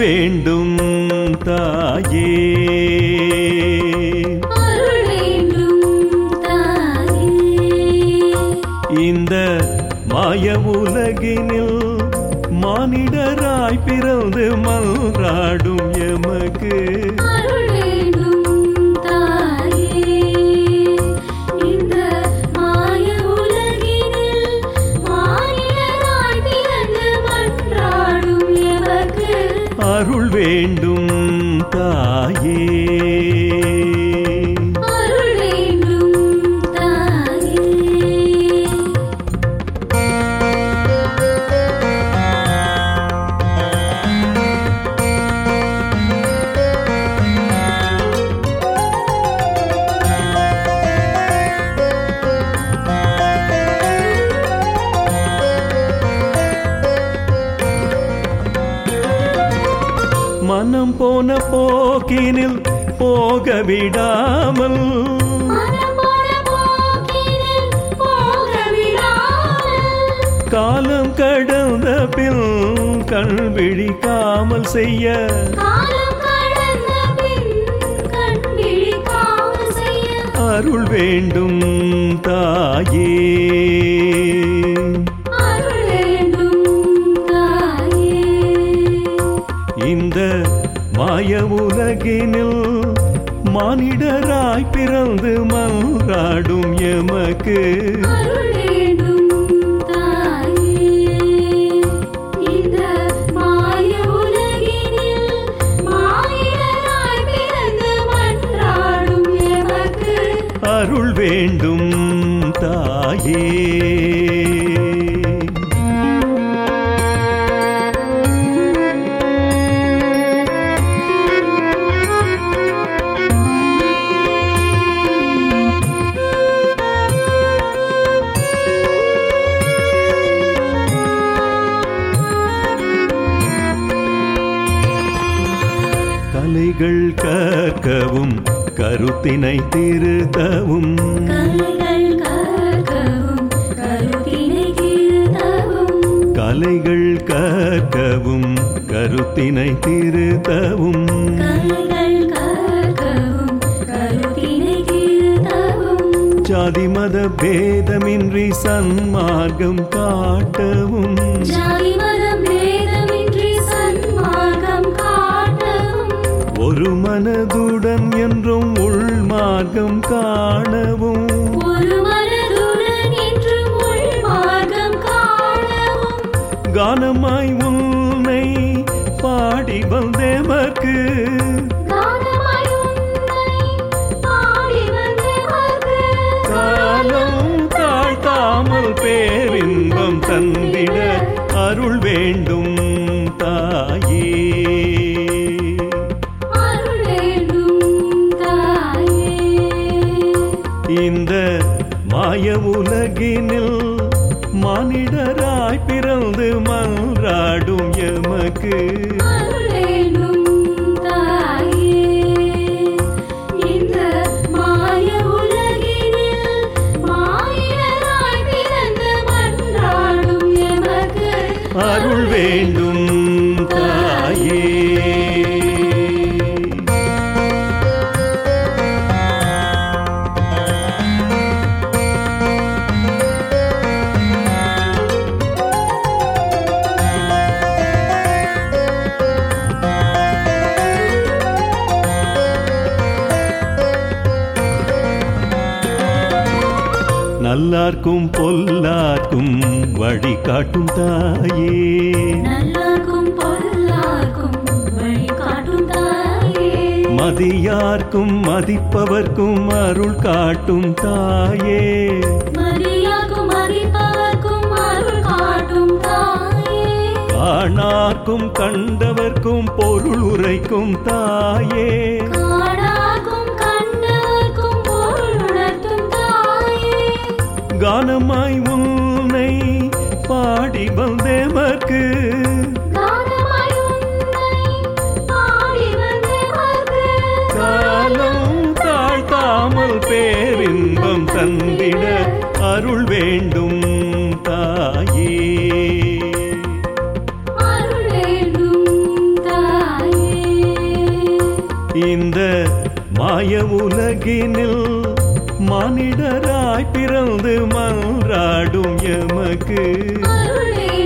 வேண்டும் தாயே அருள் வேண்டும் தாயே இந்த மாய உலகினில் மானிடராய் பிறந்து மன்றாடும் எமக்கு அருள் வேண்டும் தாயே இந்த மாய உலகினில் மானிடராய் பிறந்து மன்றாடும் எமக்கு அருள் வேண்டும் தாயே அருள் வேண்டும் தாயே மனம் போன போக்கினில் போக விடாமல் மனமோட போக்கினில் போக விடாமல் காலம் கடந்த பின் கண் விழிக்காமல் செய்ய காலம் கடந்த பின் கண் விழிக்காமல் செய்ய அருள் வேண்டும் தாயே அருள் வேண்டும் தாயே இந்த மாய உலகினில் மானிடராய் பிறந்து மன்றாடும் எமக்கு அருள் வேண்டும் தாயே இந்த மாய உலகினில் மாயிடராய் பிறந்து மன்றாடும் எமக்கு அருள் வேண்டும் தாயே கலைகள் கற்கவும் கருத்தினை திருத்தவும் கலைகள் கற்கவும் கருத்தினை கீழ்த்தவும் கலைகள் கற்கவும் கருத்தினை திருத்தவும் கலைகள் கற்கவும் கருத்தினை கீழ்த்தவும் ஜாதி மத பேதமின்றி சன்மார்க்கம் காட்டவும் ஜாதி மதம் பேதமின்றி சன்மார்க்கம் காட்டவும் ஒரு மனதுடன் என்றும் உள்மார்க்கம் காணவும் ஒரு மனதுடன் என்றும் உள்மார்க்கம் காணவும் கானமாய் உன்னை பாடி வந்தேமக்கு கானமாய் உன்னை பாடி வந்தேமக்கு காலம் தாழ்த்தாமல் பேரின்பம் தந்திட அருள் வேண்டும் தாயே அருள் வேண்டும் தாயே இந்த மாய உலகினில் மானிடராய் பிறந்து மன்றாடும் எமக்கு அருள் வேண்டும் தாயே இந்த மாய உலகினில் மாயிடராய் பிறந்து மன்றாடும் எமக்கு அருள் வேண்டும் தாயே நல்லார்க்கும் பொல்லார்க்கும் வழி காட்டும் தாயே நல்லார்க்கும் பொல்லார்க்கும் வழி காட்டும் தாயே மதியார்க்கும் மதிப்பவர்க்கும் அருள் காட்டும் தாயே மரியாக்கும் மதிப்பவர்க்கும் அருள் காட்டும் தாயே காணார்க்கும் கண்டவர்க்கும் பொருள் உரைக்கும் தாயே காணாக்கும் கண்டவர்க்கும் பொருள் உணர்த்தும் தாயே கானமாய் உன்னை பாடி வந்தேமக்கு கானமாய் உன்னை பாடி வந்தேமக்கு காலம் தாழ்த்தாமல் பேரின்பம் தந்திட அருள் வேண்டும் தாயே அருள் வேண்டும் தாயே இந்த மாய உலகினில் மானிடராய் பிறந்து மன்றாடும் எமக்கு அருளே